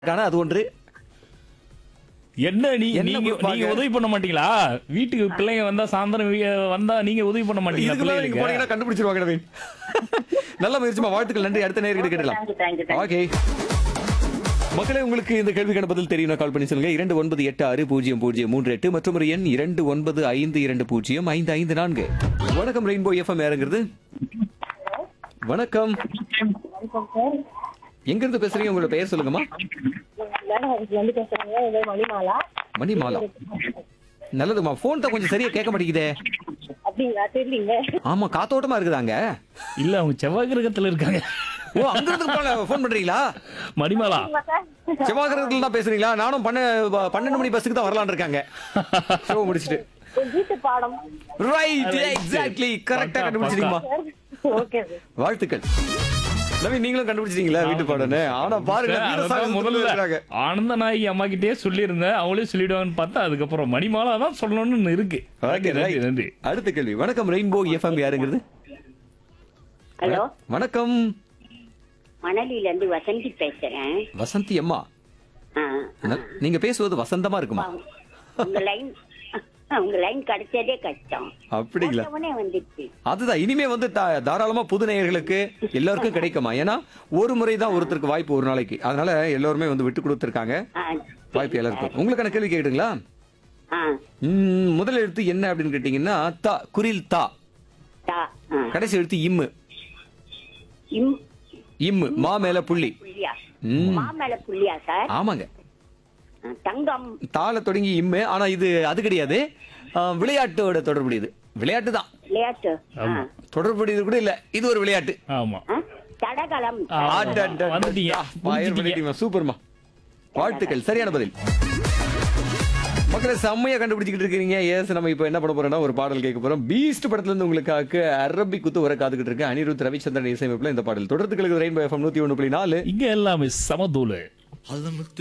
ஆனா அது ஒன்று என்ன நீ என்ன நீங்க கொடுப்பாங்க? நீங்க உதவி பண்ண மாட்டீங்களா வீட்டுக்கு பிள்ளைங்க வந்தா சாயந்தரம் வீ- வந்தா நீங்க உதவி பண்ண மாட்டீங்களா இதுக்குள்ள நீங்க பிள்ளைகளுக்கு போனீங்கன்னா கண்டுபிடிச்சிருவாங்க நவீன் நல்ல முயற்சிமா வாழ்த்துக்கள் நன்றி அடுத்த நேர்கிட்ட கேட்டலாம் தேங்க்யூ தேங்க்யூ தேங்க்யூ ஓகே மக்களே உங்களுக்கு இந்த கேள்விக்கான பதில் தெரியும் கால் பண்ணி சொல்லுங்க இரண்டு ஒன்பது எட்டு ஆறு பூஜ்ஜியம் பூஜ்ஜியம் மூன்று எட்டு மற்றும் ஒரு எண் இரண்டு ஒன்பது ஐந்து இரண்டு பூஜ்ஜியம் ஐந்து ஐந்து நான்கு வணக்கம் ரெயின்போ எஃப்எம் யாருங்கிறது வணக்கம் வணக்கம் சார் எங்க இருந்து பேசுறீங்க உங்களோட பெயர் சொல்லுங்கம்மா மேடம் வந்து பேசுறேங்க இது மணிமாலா மணிமாலா நல்லதுமா போன் தான் கொஞ்சம் சரியா கேட்க மாட்டேங்குதே அப்படிங்களா தெரியலீங்க ஆமா காத்தோட்டமா இருக்குதாங்க இல்ல அவங்க செவ்வாய் கிரகத்துல இருக்காங்க ஓ அங்க இருந்து போன் பண்றீங்களா மணிமாலா செவ்வாய்க்கிரகத்துல தான் பேசுறீங்களா நானும் பண்ண பன்னெண்டு மணி பஸ்ஸுக்கு தான் வரலான்னு இருக்காங்க ஷோ முடிச்சிட்டு வீட்டு பாடம் ரைட் எக்ஸாக்ட்லி கரெக்டா பக்கா, கண்டுபிடிச்சிட்டீங்கம்மா ஓகே சார் வாழ்த்துக்கள் நவீன் நீங்களும் கண்டுபிடிச்சிட்டீங்களா வீட்டு பாடன்னு ஆனா பாருங்க வீர அதான் சாகசத்துல முதல்ல இருக்காங்க. ஆனந்த நாயகி அம்மா கிட்டே சொல்லியிருந்தேன் அவங்களே சொல்லிடுவாங்கன்னு பார்த்தா அதுக்கப்புறம் மணிமாலா தான் சொல்லணும்னு இருக்கு Okay, நன்றி, right. நன்றி நன்றி அடுத்த கேள்வி வணக்கம் ரெயின்போ எஃப்எம் யாருங்கிறது ஹலோ வணக்கம் மணலில இருந்து வசந்தி பேசுறேன் வசந்தி அம்மா ஆ, ந- நீங்க பேசுவது வசந்தமா இருக்குமா உங்க லைன் உங்க லைன் கிடைச்சதே கஷ்டம் அப்படிங்களா உடனே வந்துச்சு அதுதான் இனிமே வந்து தா- தாராளமா புது நேயர்களுக்கு எல்லாருக்கும் கிடைக்குமா ஏன்னா ஒரு முறை தான் ஒருத்தருக்கு வாய்ப்பு ஒரு நாளைக்கு அதனால எல்லாருமே வந்து விட்டு கொடுத்துருக்காங்க ஆ, வாய்ப்பு எல்லாருக்கும் உங்களுக்கான கேள்வி கேட்டுங்களா ஆ, ம், முதல் எழுத்து என்ன அப்படின்னு கேட்டீங்கன்னா தா குரில் தா தா, ஆ. கடைசி எழுத்து இம்மு இம் இம்மு மா மேல புள்ளி புள்ளியா ம். மாமேல புள்ளியா சார் ஆமாங்க ஆ, தங்கம் தாள தொடங்கி இம்மு ஆனா இது அது கிடையாது ஆ, விளையாட்டோட தொடர்புடையது விளையாட்டு தான் விளையாட்டு ஆ. தொடர்புடையது கூட இல்ல இது ஒரு விளையாட்டு ஆமா ஆ, தடகளம் ஆ. ஆட்டா, வந்துட்டீங்க. fire பண்ணிட்டீங்க. சூப்பர்மா வாழ்த்துக்கள் சரியான பதில் மக்களை செம்மையா கண்டுபிடிச்சிக்கிட்டு இருக்கீங்க எஸ் நம்ம இப்போ என்ன பண்ண போறோம்னா ஒரு பாடல் கேட்க போறோம் பீஸ்ட் படத்துல இருந்து உங்களுக்காக அரபி குத்து வர காத்துக்கிட்டு இருக்கு அனிருத் ரவிச்சந்திரன் இசையமைப்புல இந்த பாடல் தொடர்ந்து கலக்கு ரெயின்போ எஃப்எம் நூத்தி ஒண்ணு புள்ளி நாலு இங்க எல்லாமே சமதூளு